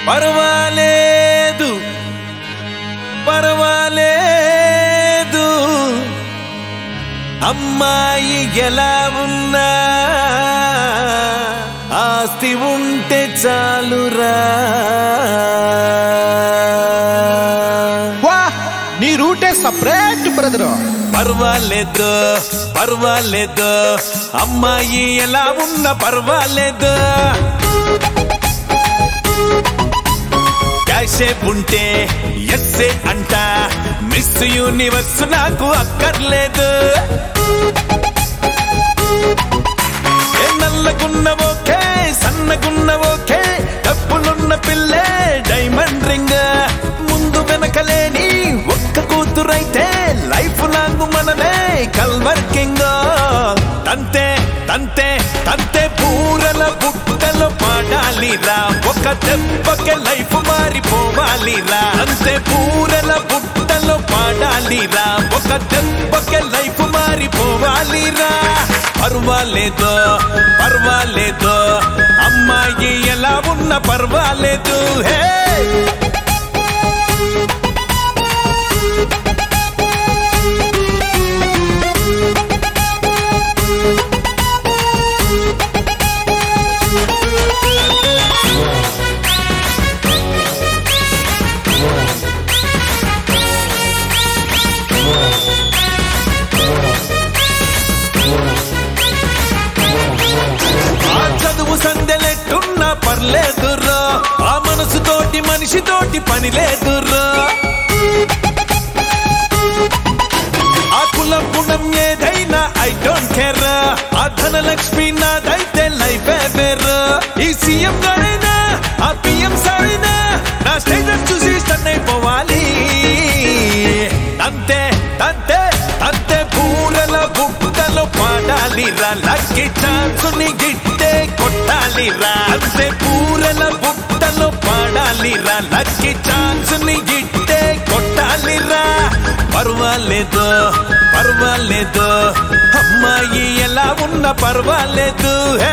పర్వాలేదు పర్వాలేదు అమ్మాయి ఎలా ఉన్నా ఆస్తి ఉంటే చాలురా వా నీ రూటే సపరేట్ బ్రదర్ పర్వాలేదు పర్వాలేదు అమ్మాయి ఎలా ఉన్నా పర్వాలేదు క్యాషే ఉంటే ఎస్సే అంట మిస్ యూనివర్స్ నాకు అక్కర్లేదు ఏ నల్లగున్న ఓకే సన్నగున్న ఓకే డబ్బులున్న పిల్లే డైమండ్ రింగ్ ముందు వెనకలేని ఒక్క కూతురైతే లైఫ్ లాంగ్ మనమే కల్వర్కింగ్ తంతే తంతే తంతే పూరల బుట్టలో పాడాలిరా ఒక దెబ్బకే లైఫ్ మారిపోవాలిరా అంతే పూరల బుట్టలో పాడాలిరా ఒక దెబ్బకే లైఫ్ మారిపోవాలిరా పర్వాలేదు పర్వాలేదు అమ్మాయి ఎలా ఉన్న పర్వాలేదు హే ఆ చదువు సందెలెట్టున్నా పర్లేదుర్రో ఆ మనసుతోటి మనిషితోటి పని లేదుర్రో ఆ కులం గుణం ఏదైనా ఐ డోంట్ కేర్ ఆ ధనలక్ష్మి నాదైతే లైఫ్ వేర్ ఈ సీఎం గారైనా ఆ పిఎం సారైనా నా స్టేటస్ చూసి స్టన్ అయిపోవాలి అంతే అంతే అంతే పూలల బుట్టలో పాడాలిరా లక్కి ఛాన్సుని గిట్టే కొట్టాలిరా అంతే పూలల బుట్టలో పాడాలిరా లక్కి ఛాన్సుని గిట్టే కొట్టాలిరా పర్వాలేదు పర్వాలేదు అమ్మాయి ఎలా ఉన్న పర్వాలేదు హే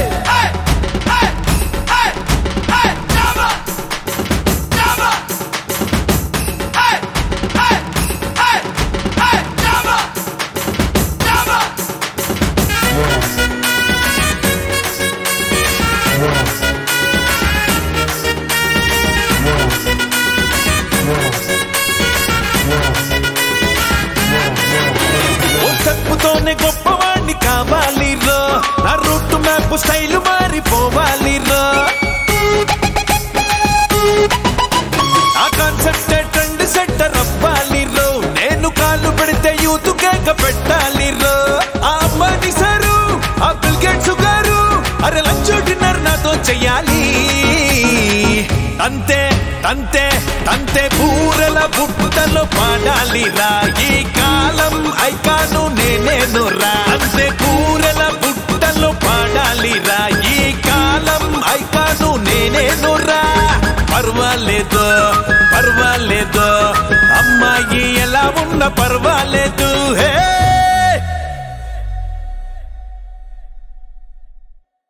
ఓ తప్పుతోనే గొప్పవాణ్ణి కావాలి రో నా రూట్ మ్యాప్ స్టైల్ మారిపోవాలి రో ఆ కాన్సెప్ట్ ట్రెండ్ సెట్టర్ అవ్వాలి రో నేను కాళ్ళు పెడితే యూత్ కేక పెట్టాలి రో ఆ అంబానీ సారు ఆ బిల్ గేట్స్ గారు అరే లంచ్ డిన్నర్ నాతో చెయ్యాలి అంతే అంతే అంతే పూరల బుట్టలో పాడాలిరా ఈ కాలం ఐకాను నేనేను రా అంతే పూరల బుట్టలో పాడాలిరా ఈ కాలం ఐకాను నేనేను రా పర్వాలేదు పర్వాలేదు అమ్మాయి ఎలా ఉన్న పర్వాలేదు హే